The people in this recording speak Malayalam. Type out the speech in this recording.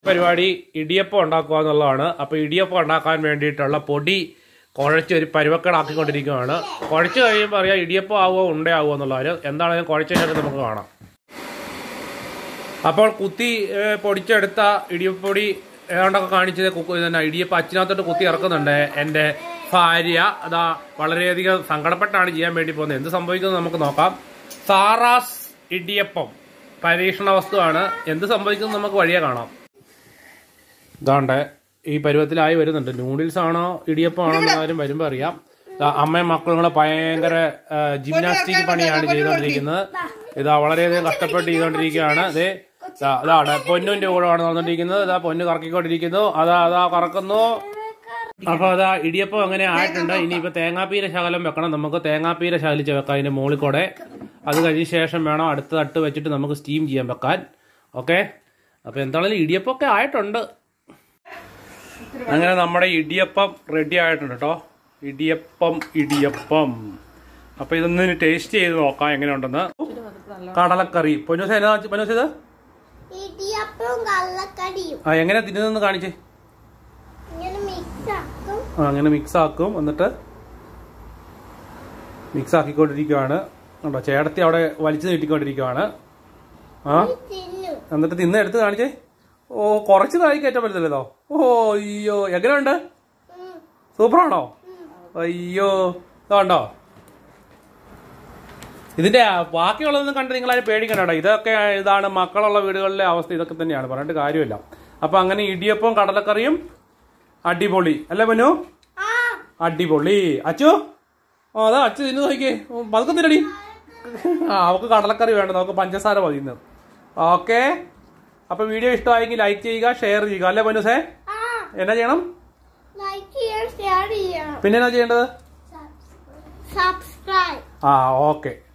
പരിപാടി ഇടിയപ്പം ഉണ്ടാക്കുക എന്നുള്ളതാണ് അപ്പോൾ ഇടിയപ്പം ഉണ്ടാക്കാൻ വേണ്ടിയിട്ടുള്ള പൊടി കുഴച്ച് ഒരു പരുവക്കടാക്കിക്കൊണ്ടിരിക്കുകയാണ് കുഴച്ച് കഴിയുമ്പോൾ അറിയാം ഇടിയപ്പം ആവുമോ ഉണ്ടയാവുമോ എന്നുള്ള കാര്യം എന്താണെങ്കിലും കുഴച്ച ശേഷം നമുക്ക് കാണാം അപ്പോൾ കുത്തി ഏ, പൊടിച്ചെടുത്ത ഇടിയപ്പൊടി ഏതാണ്ടൊക്കെ കാണിച്ചത് കുക്കു തന്നെ ഇടിയപ്പം അച്ചിനകത്തോട്ട് കുത്തി ഇറക്കുന്നുണ്ട് എൻ്റെ ഭാര്യ അതാ വളരെയധികം സങ്കടപ്പെട്ടാണ് ചെയ്യാൻ വേണ്ടി പോകുന്നത് എന്ത് സംഭവിക്കുന്നത് നമുക്ക് നോക്കാം സാറാസ് ഇടിയപ്പം പരീക്ഷണ വസ്തുവാണ് എന്ത് സംഭവിക്കുന്നത് നമുക്ക് വഴിയെ കാണാം ഇതാണ്ട് ഈ പരുവത്തിലായി വരുന്നുണ്ട് നൂഡിൽസ് ആണോ ഇടിയപ്പം ആണോ എന്ന് കാര്യം വരുമ്പോൾ അറിയാം ദാ അമ്മയും മക്കളും കൂടെ ഭയങ്കര ജിംനാസ്റ്റിക് പണിയാണ് ചെയ്തുകൊണ്ടിരിക്കുന്നത് ഇതാ വളരെയധികം കഷ്ടപ്പെട്ട് ചെയ്തുകൊണ്ടിരിക്കുകയാണ് ഇതേ ദാ അതാണ് പൊന്നുവിന്റെ കൂടെയാണ് നടന്നുകൊണ്ടിരിക്കുന്നത് ഇതാ പൊന്നു കറക്കിക്കൊണ്ടിരിക്കുന്നു അതാ അതാ കറക്കുന്നു അപ്പൊ അതാ ഇടിയപ്പം അങ്ങനെ ആയിട്ടുണ്ട് ഇനിയിപ്പോ തേങ്ങാപ്പീര ശകലം വെക്കണം നമുക്ക് തേങ്ങാപ്പീര ശകലിച്ച് വെക്കാം അതിന്റെ മുകളിൽ കൂടെ അത് കഴിഞ്ഞ ശേഷം വേണം അടുത്ത തട്ട് വെച്ചിട്ട് നമുക്ക് സ്റ്റീം ചെയ്യാൻ വെക്കാൻ ഓക്കെ അപ്പൊ എന്താണെങ്കിലും ഇടിയപ്പമൊക്കെ ആയിട്ടുണ്ട് അങ്ങനെ നമ്മുടെ ഇടിയപ്പം റെഡി ആയിട്ടുണ്ട് കേട്ടോ ഇടിയപ്പം ഇടിയപ്പം അപ്പൊ ഇതൊന്ന് ടേസ്റ്റ് ചെയ്ത് നോക്കാം എങ്ങനെയുണ്ടെന്ന് കടലക്കറി പൊന്നൂസ എന്നാ പൊന്നൂസ ഇത് ഇടിയപ്പവും കള്ളക്കടിയും ആ എങ്ങനെ തിന്നുന്നെന്ന് കാണിച്ചേ ഇങ്ങനെ മിക്സ് ആക്കും ആ അങ്ങനെ മിക്സ് ആക്കും എന്നിട്ട് മിക്സ് ആക്കിക്കൊണ്ടിരിക്കുവാണ് കണ്ടോ ചേട്ടത്തി അവിടെ വലിച്ചു നീട്ടിക്കൊണ്ടിരിക്കുവാണ് ആ തിന്നു എന്നിട്ട് തിന്ന് എടുത്ത് കാണിച്ചേ ഓ കുറച്ച് താഴെ കയറ്റാൻ പറ്റത്തില്ലല്ലോ ഓ അയ്യോ എങ്ങനെയുണ്ട് സൂപ്പറാണോ അയ്യോ ഇതുണ്ടോ ഇതിന്റെ ബാക്കിയുള്ളതൊന്നും കണ്ട് നിങ്ങളാരും പേടിക്കണ്ട കേട്ടോ ഇതൊക്കെ ഇതാണ് മക്കളുള്ള വീടുകളിലെ അവസ്ഥ ഇതൊക്കെ തന്നെയാണ് പറഞ്ഞിട്ട് കാര്യമില്ല അപ്പൊ അങ്ങനെ ഇടിയപ്പം കടലക്കറിയും അടിപൊളി അല്ലേ മനു ആ അടിപൊളി അച്ചു ഓ അതാ അച്ചു തിന്നു നോക്കിയേ ഉം, പതുക്കെ തിന്നടി ആ അവക്ക് കടലക്കറി വേണ്ട നമുക്ക് പഞ്ചസാര മതി ഇന്ന് ഓക്കെ അപ്പൊ വീഡിയോ ഇഷ്ടമായെങ്കിൽ ലൈക്ക് ചെയ്യുക ഷെയർ ചെയ്യുക അല്ലേ മനുസേ ആ എന്നാ ചെയ്യണം ലൈക്ക് ചെയ്യാൻ ഷെയർ ചെയ്യണം പിന്നെ എന്നാ ചെയ്യേണ്ടത് സബ്സ്ക്രൈബ് ആ ഓക്കെ